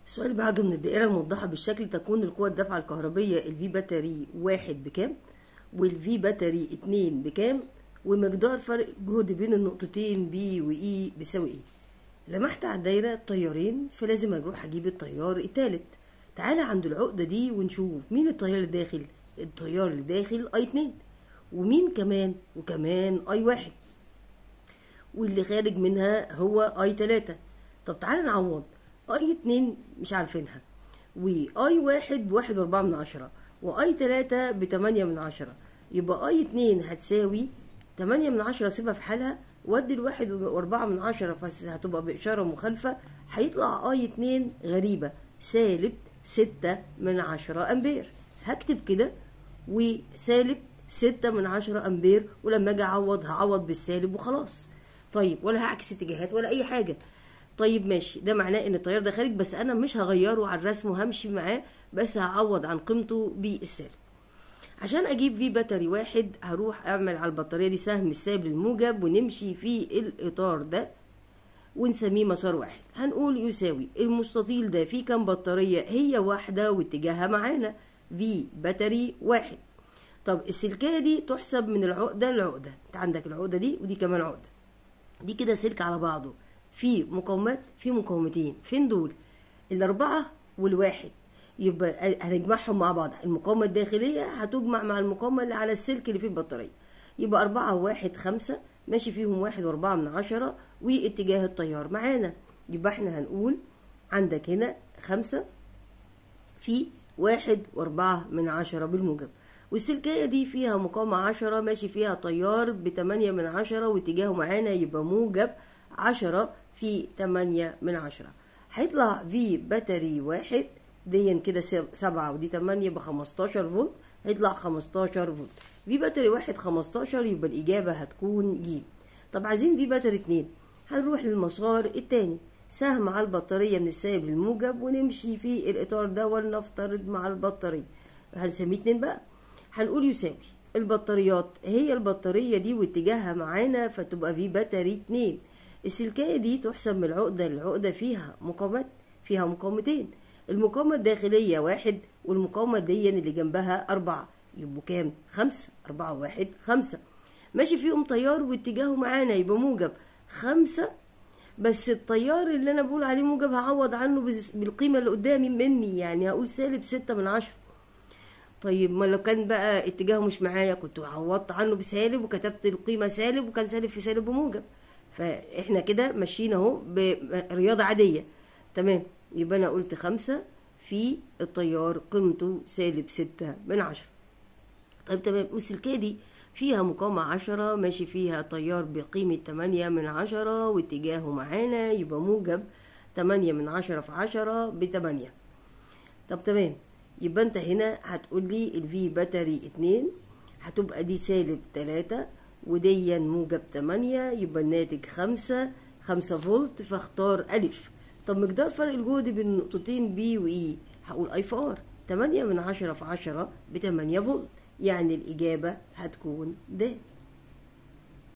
السؤال اللي بعده من الدائرة الموضحة بالشكل تكون القوة الدافعة الكهربية الفي باتري واحد بكام والفي باتري اتنين بكام ومقدار فرق الجهد بين النقطتين بي وإي بيساوي إيه لمحت على الدايرة طيارين فلازم أروح أجيب الطيار التالت تعالى عند العقدة دي ونشوف مين الطيار اللي داخل الطيار اللي داخل أي اتنين ومين كمان وكمان أي واحد واللي خارج منها هو اي تلاتة طب تعالى نعوض اي اتنين مش عارفينها واي واحد بواحد واربعة من عشرة واي تلاتة بتمانية من عشرة يبقى اي اتنين هتساوي تمانية من عشرة سيبها في حالها ودي الواحد واربعة من عشرة بس هتبقى بإشارة مخالفة هيطلع اي اتنين غريبة سالب ستة من عشرة امبير هكتب كده وسالب ستة من عشرة امبير ولما اجي اعوض هعوض بالسالب وخلاص طيب ولا هعكس اتجاهات ولا اي حاجه طيب ماشي ده معناه ان التيار ده خارج بس انا مش هغيره على الرسم وهمشي معاه بس هعوض عن قيمته بالسالب عشان اجيب في باتري واحد هروح اعمل على البطاريه دي سهم السالب للموجب ونمشي في الاطار ده ونسميه مسار واحد هنقول يساوي المستطيل ده فيه كام بطاريه هي واحده واتجاهها معانا في باتري واحد طب السلكيه دي تحسب من العقده لعقده انت عندك العقده دي ودي كمان عقده دي كده سلك على بعضه في مقاومات في مقاومتين فين دول الأربعة والواحد يبقى هنجمعهم مع بعض المقاومة الداخلية هتجمع مع المقاومة اللي على السلك اللي فيه البطارية يبقى أربعة وواحد خمسة ماشي فيهم واحد وأربعة من عشرة واتجاه التيار معانا يبقى احنا هنقول عندك هنا خمسة في واحد وأربعة من عشرة بالموجب والسلكية دي فيها مقاومة عشرة ماشي فيها تيار بتمانية من عشرة واتجاهه معانا يبقى موجب عشرة في تمانية من عشرة هيطلع في باتري واحد دي كده سبعة ودي تمانية يبقى خمستاشر فولت هيطلع خمستاشر فولت في باتري واحد خمستاشر يبقى الإجابة هتكون ج طب عايزين في باتري اتنين هنروح للمسار التاني سهم على البطارية من السالب للموجب ونمشي في الإطار ده ولنفترض مع البطارية هنسميه اتنين بقى هنقول يساوي البطاريات هي البطارية دي واتجاهها معانا فتبقى في باتري اتنين السلكية دي تحسب من العقدة العقدة فيها مقاومات فيها مقاومتين المقاومة الداخلية واحد والمقاومة دي اللي جنبها أربعة يبقوا كام؟ خمسة أربعة واحد خمسة ماشي فيهم تيار واتجاهه معانا يبقى موجب خمسة بس التيار اللي أنا بقول عليه موجب هعوض عنه بالقيمة اللي قدامي مني يعني هقول سالب ستة من عشرة طيب ما لو كان بقى اتجاهه مش معايا كنت عوضت عنه بسالب وكتبت القيمه سالب وكان سالب في سالب وموجب فاحنا كده ماشيين اهو برياضه عاديه تمام يبقى انا قلت خمسة في التيار قيمته سالب ستة من عشرة طيب تمام والسلكية دي فيها مقاومة عشرة ماشي فيها تيار بقيمة تمانية من عشرة واتجاهه معانا يبقى موجب تمانية من عشرة في عشرة بتمانية طب تمام يبقى انت هنا هتقول لي الفي باتري اتنين هتبقى دي سالب تلاتة وديا موجب تمانية يبقى الناتج خمسة خمسة فولت فاختار ألف طب مقدار فرق الجهد بين النقطتين بي وإي هقول أي في آر تمانية من عشرة في عشرة بتمانية فولت يعني الإجابة هتكون د